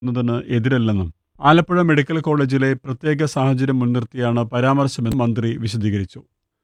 ന്നതിന് എതിരല്ലെന്നും ആലപ്പുഴ മെഡിക്കൽ കോളേജിലെ പ്രത്യേക സാഹചര്യം മുൻനിർത്തിയാണ് പരാമർശമെന്ന് മന്ത്രി വിശദീകരിച്ചു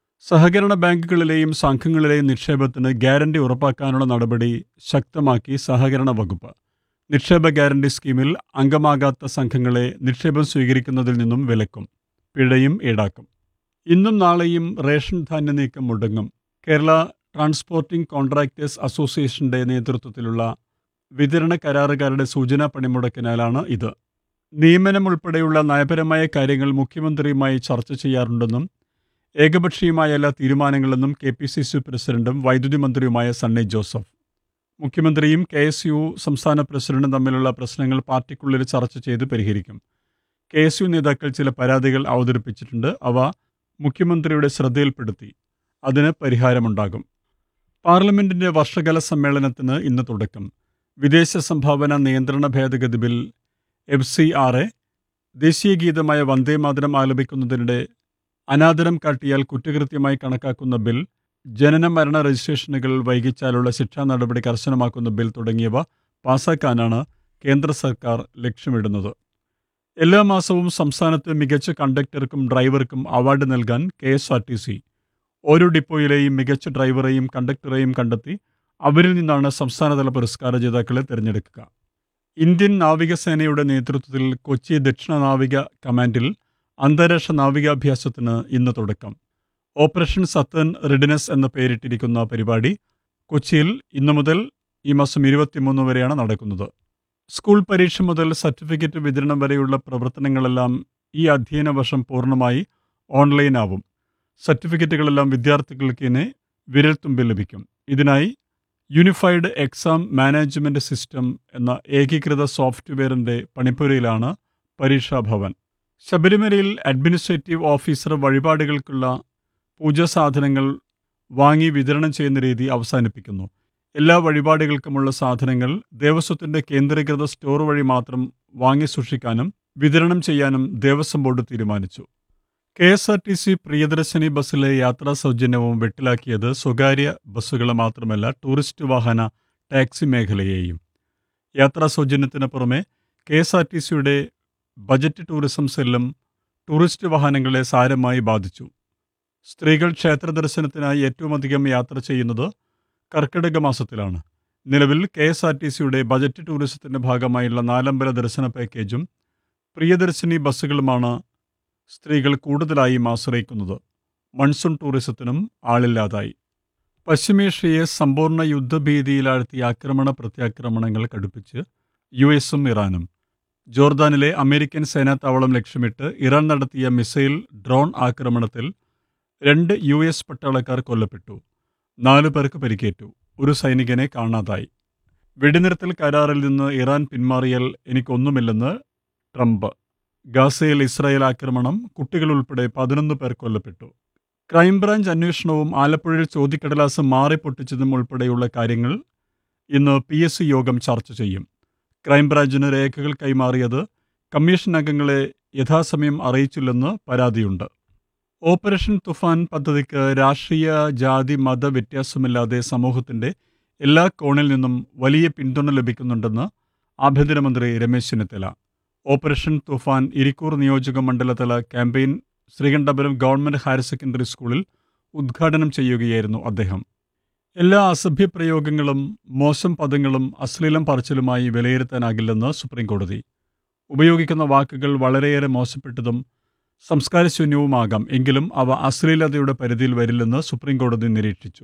സഹകരണ ബാങ്കുകളിലെയും സംഘങ്ങളിലെയും നിക്ഷേപത്തിന് ഗ്യാരണ്ടി ഉറപ്പാക്കാനുള്ള നടപടി ശക്തമാക്കി സഹകരണ വകുപ്പ് നിക്ഷേപ ഗ്യാരണ്ടി സ്കീമിൽ അംഗമാകാത്ത സംഘങ്ങളെ നിക്ഷേപം സ്വീകരിക്കുന്നതിൽ നിന്നും വിലക്കും പിഴയും ഈടാക്കും ഇന്നും നാളെയും റേഷൻ ധാന്യ നീക്കം മുടങ്ങും കേരള ട്രാൻസ്പോർട്ടിംഗ് കോൺട്രാക്ടേഴ്സ് അസോസിയേഷന്റെ നേതൃത്വത്തിലുള്ള വിതരണ കരാറുകാരുടെ സൂചനാ പണിമുടക്കിനാലാണ് ഇത് നിയമനം ഉൾപ്പെടെയുള്ള നയപരമായ കാര്യങ്ങൾ മുഖ്യമന്ത്രിയുമായി ചർച്ച ചെയ്യാറുണ്ടെന്നും ഏകപക്ഷീയമായ എല്ലാ തീരുമാനങ്ങളെന്നും കെ പി സി സി പ്രസിഡന്റും വൈദ്യുതി മന്ത്രിയുമായ സണ്ണി ജോസഫ് മുഖ്യമന്ത്രിയും കെ എസ് യു സംസ്ഥാന പ്രസിഡന്റും തമ്മിലുള്ള പ്രശ്നങ്ങൾ പാർട്ടിക്കുള്ളിൽ ചർച്ച ചെയ്ത് പരിഹരിക്കും കെ എസ് യു നേതാക്കൾ ചില പരാതികൾ അവതരിപ്പിച്ചിട്ടുണ്ട് അവ മുഖ്യമന്ത്രിയുടെ ശ്രദ്ധയിൽപ്പെടുത്തി അതിന് പരിഹാരമുണ്ടാകും പാർലമെന്റിന്റെ വർഷകാല സമ്മേളനത്തിന് ഇന്ന് തുടക്കം വിദേശ സംഭാവന നിയന്ത്രണ ഭേദഗതി bill F C R A ദേശീയ ഗീതമായ വന്ദേമാതരം ആലപിക്കുന്നതിനിടെ അനാദരം കാട്ടിയാൽ കുറ്റകൃത്യമായി കണക്കാക്കുന്ന ബിൽ ജനന മരണ രജിസ്ട്രേഷനുകൾ വൈകിച്ചാലുള്ള ശിക്ഷാ നടപടി കർശനമാക്കുന്ന ബിൽ തുടങ്ങിയവ പാസാക്കാനാണ് കേന്ദ്ര സർക്കാർ ലക്ഷ്യമിടുന്നത് എല്ലാ മാസവും സംസ്ഥാനത്ത് മികച്ച കണ്ടക്ടർക്കും ഡ്രൈവർക്കും അവാർഡ് നൽകാൻ K S R T C ഓരോ ഡിപ്പോയിലെയും മികച്ച ഡ്രൈവറെയും കണ്ടക്ടറെയും കണ്ടെത്തി അവരിൽ നിന്നാണ് സംസ്ഥാനതല പുരസ്കാര ജേതാക്കളെ തിരഞ്ഞെടുക്കുക ഇന്ത്യൻ നാവികസേനയുടെ നേതൃത്വത്തിൽ കൊച്ചി ദക്ഷിണ നാവിക കമാൻഡിൽ അന്താരാഷ്ട്ര നാവികാഭ്യാസത്തിന് ഇന്ന് തുടക്കം ഓപ്പറേഷൻ സത്തേൺ റിഡിനസ് എന്ന പേരിട്ടിരിക്കുന്ന പരിപാടി കൊച്ചിയിൽ ഇന്നു മുതൽ ഈ മാസം ഇരുപത്തിമൂന്ന് വരെയാണ് നടക്കുന്നത് സ്കൂൾ പരീക്ഷ മുതൽ സർട്ടിഫിക്കറ്റ് വിതരണം വരെയുള്ള പ്രവർത്തനങ്ങളെല്ലാം ഈ അധ്യയന വർഷം പൂർണ്ണമായി ഓൺലൈനാവും സർട്ടിഫിക്കറ്റുകളെല്ലാം വിദ്യാർത്ഥികൾക്ക് ഇനി വിരൽത്തുമ്പിൽ ലഭിക്കും ഇതിനായി യൂണിഫൈഡ് എക്സാം മാനേജ്മെന്റ് സിസ്റ്റം എന്ന ഏകീകൃത സോഫ്റ്റ്വെയറിന്റെ പണിപ്പുരയിലാണ് പരീക്ഷാഭവൻ ശബരിമലയിൽ അഡ്മിനിസ്ട്രേറ്റീവ് ഓഫീസർ വഴിപാടുകൾക്കുള്ള പൂജാ സാധനങ്ങൾ വാങ്ങി വിതരണം ചെയ്യുന്ന രീതി അവസാനിപ്പിക്കുന്നു എല്ലാ വഴിപാടുകൾക്കുമുള്ള സാധനങ്ങൾ ദേവസ്വത്തിന്റെ കേന്ദ്രീകൃത സ്റ്റോർ വഴി മാത്രം വാങ്ങി സൂക്ഷിക്കാനും വിതരണം ചെയ്യാനും ദേവസ്വം ബോർഡ് തീരുമാനിച്ചു K S R T C Priyadarshini ബസ്സിലെ യാത്രാ സൗജന്യവും വെട്ടിലാക്കിയത് സ്വകാര്യ ബസ്സുകളെ മാത്രമല്ല ടൂറിസ്റ്റ് വാഹന ടാക്സി മേഖലയെയും യാത്രാ സൗജന്യത്തിന് പുറമെ കെ എസ് ആർ ടി സിയുടെ ബജറ്റ് ടൂറിസം സെല്ലും ടൂറിസ്റ്റ് വാഹനങ്ങളെ സാരമായി ബാധിച്ചു സ്ത്രീകൾ ക്ഷേത്ര ദർശനത്തിനായി ഏറ്റവും അധികം യാത്ര ചെയ്യുന്നത് കർക്കിടക മാസത്തിലാണ് നിലവിൽ കെ എസ് ആർ ടി സിയുടെ ബജറ്റ് ടൂറിസത്തിന്റെ ഭാഗമായുള്ള നാലമ്പല ദർശന പാക്കേജും പ്രിയദർശിനി ബസ്സുകളുമാണ് സ്ത്രീകൾ കൂടുതലായും ആശ്രയിക്കുന്നത് മൺസൂൺ ടൂറിസത്തിനും ആളില്ലാതായി പശ്ചിമേഷ്യയെ സമ്പൂർണ്ണ യുദ്ധഭീതിയിലാഴ്ത്തിയ ആക്രമണ പ്രത്യാക്രമണങ്ങൾ കടുപ്പിച്ച് യു എസും ഇറാനും ജോർദാനിലെ അമേരിക്കൻ സേനാത്താവളം ലക്ഷ്യമിട്ട് ഇറാൻ നടത്തിയ മിസൈൽ ഡ്രോൺ ആക്രമണത്തിൽ രണ്ട് യു എസ് പട്ടാളക്കാർ കൊല്ലപ്പെട്ടു നാലു പേർക്ക് പരിക്കേറ്റു ഒരു സൈനികനെ കാണാതായി വെടിനിർത്തൽ കരാറിൽ നിന്ന് ഇറാൻ പിന്മാറിയാൽ എനിക്കൊന്നുമില്ലെന്ന് ട്രംപ് ഗാസയിൽ ഇസ്രായേൽ ആക്രമണം കുട്ടികൾ ഉൾപ്പെടെ പതിനൊന്ന് പേർ കൊല്ലപ്പെട്ടു ക്രൈംബ്രാഞ്ച് അന്വേഷണവും ആലപ്പുഴയിൽ ചോദ്യക്കടലാസ് മാറിപ്പൊട്ടിച്ചതും ഉൾപ്പെടെയുള്ള കാര്യങ്ങൾ ഇന്ന് പി എസ് സി യോഗം ചർച്ച ചെയ്യും ക്രൈംബ്രാഞ്ചിന് രേഖകൾ കൈമാറിയത് കമ്മീഷൻ അംഗങ്ങളെ യഥാസമയം അറിയിച്ചില്ലെന്ന് പരാതിയുണ്ട് ഓപ്പറേഷൻ തുഫാൻ പദ്ധതിക്ക് രാഷ്ട്രീയ ജാതി മത വ്യത്യാസമില്ലാതെ സമൂഹത്തിന്റെ എല്ലാ കോണിൽ നിന്നും വലിയ പിന്തുണ ലഭിക്കുന്നുണ്ടെന്ന് ആഭ്യന്തരമന്ത്രി രമേശ് ചെന്നിത്തല ഓപ്പറേഷൻ തുഫാൻ ഇരിക്കൂർ നിയോജക മണ്ഡലതല campaign Sreekandapuram government higher secondary സ്കൂളിൽ ഉദ്ഘാടനം ചെയ്യുകയായിരുന്നു അദ്ദേഹം എല്ലാ അസഭ്യ പ്രയോഗങ്ങളും മോശം പദങ്ങളും അശ്ലീലം പറച്ചിലുമായി വിലയിരുത്താനാകില്ലെന്ന് സുപ്രീംകോടതി ഉപയോഗിക്കുന്ന വാക്കുകൾ വളരെയേറെ മോശപ്പെട്ടതും സംസ്കാരശൂന്യവുമാകാം എങ്കിലും അവ അശ്ലീലതയുടെ പരിധിയിൽ വരില്ലെന്ന് സുപ്രീംകോടതി നിരീക്ഷിച്ചു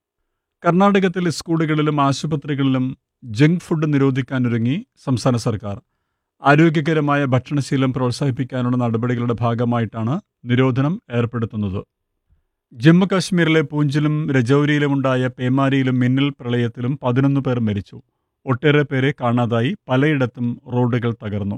കർണാടകത്തിൽ സ്കൂളുകളിലും ആശുപത്രികളിലും ജങ്ക് ഫുഡ് നിരോധിക്കാനൊരുങ്ങി സംസ്ഥാന സർക്കാർ ആരോഗ്യകരമായ ഭക്ഷണശീലം പ്രോത്സാഹിപ്പിക്കാനുള്ള നടപടികളുടെ ഭാഗമായിട്ടാണ് നിരോധനം ഏർപ്പെടുത്തുന്നത് ജമ്മു കാശ്മീരിലെ പൂഞ്ചിലും രജൌരിയിലുമുണ്ടായ പേമാരിയിലും മിന്നൽ പ്രളയത്തിലും പതിനൊന്ന് പേർ മരിച്ചു ഒട്ടേറെ പേരെ കാണാതായി പലയിടത്തും റോഡുകൾ തകർന്നു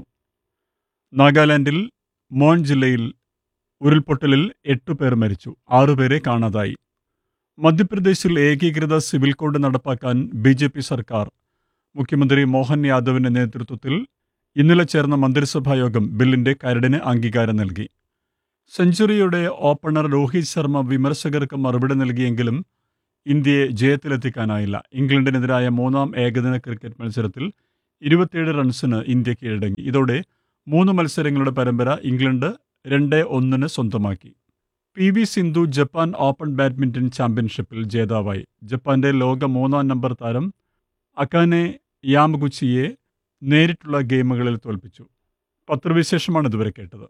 നാഗാലാൻഡിൽ മോൺ ജില്ലയിൽ ഉരുൾപൊട്ടലിൽ എട്ടു പേർ മരിച്ചു ആറുപേരെ കാണാതായി മധ്യപ്രദേശിൽ ഏകീകൃത സിവിൽ കോഡ് നടപ്പാക്കാൻ ബി ജെ പി സർക്കാർ മുഖ്യമന്ത്രി മോഹൻ യാദവിന്റെ നേതൃത്വത്തിൽ ഇന്നലെ ചേർന്ന മന്ത്രിസഭാ യോഗം ബില്ലിന്റെ കരടിന് അംഗീകാരം നൽകി സെഞ്ചുറിയുടെ ഓപ്പണർ രോഹിത് ശർമ്മ വിമർശകർക്ക് മറുപടി നൽകിയെങ്കിലും ഇന്ത്യയെ ജയത്തിലെത്തിക്കാനായില്ല ഇംഗ്ലണ്ടിനെതിരായ മൂന്നാം ഏകദിന ക്രിക്കറ്റ് മത്സരത്തിൽ ഇരുപത്തിയേഴ് റൺസിന് ഇന്ത്യ കീഴടങ്ങി ഇതോടെ മൂന്ന് മത്സരങ്ങളുടെ പരമ്പര ഇംഗ്ലണ്ട് രണ്ട് ഒന്നിന് സ്വന്തമാക്കി P V Sindhu Japan open badminton ചാമ്പ്യൻഷിപ്പിൽ ജേതാവായി ജപ്പാന്റെ ലോക മൂന്നാം നമ്പർ താരം അക്കാനെ യാമഗുച്ചിയെ നേരിട്ടുള്ള ഗെയിമുകളിൽ തോൽപ്പിച്ചു പത്രവിശേഷമാണ് ഇതുവരെ കേട്ടത്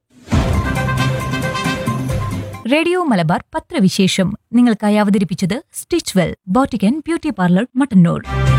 റേഡിയോ മലബാർ പത്രവിശേഷം നിങ്ങൾക്കായി അവതരിപ്പിച്ചത് സ്റ്റിച്ച് വെൽ ബോട്ടിക്കൻ ബ്യൂട്ടി പാർലർ മട്ടന്നൂർ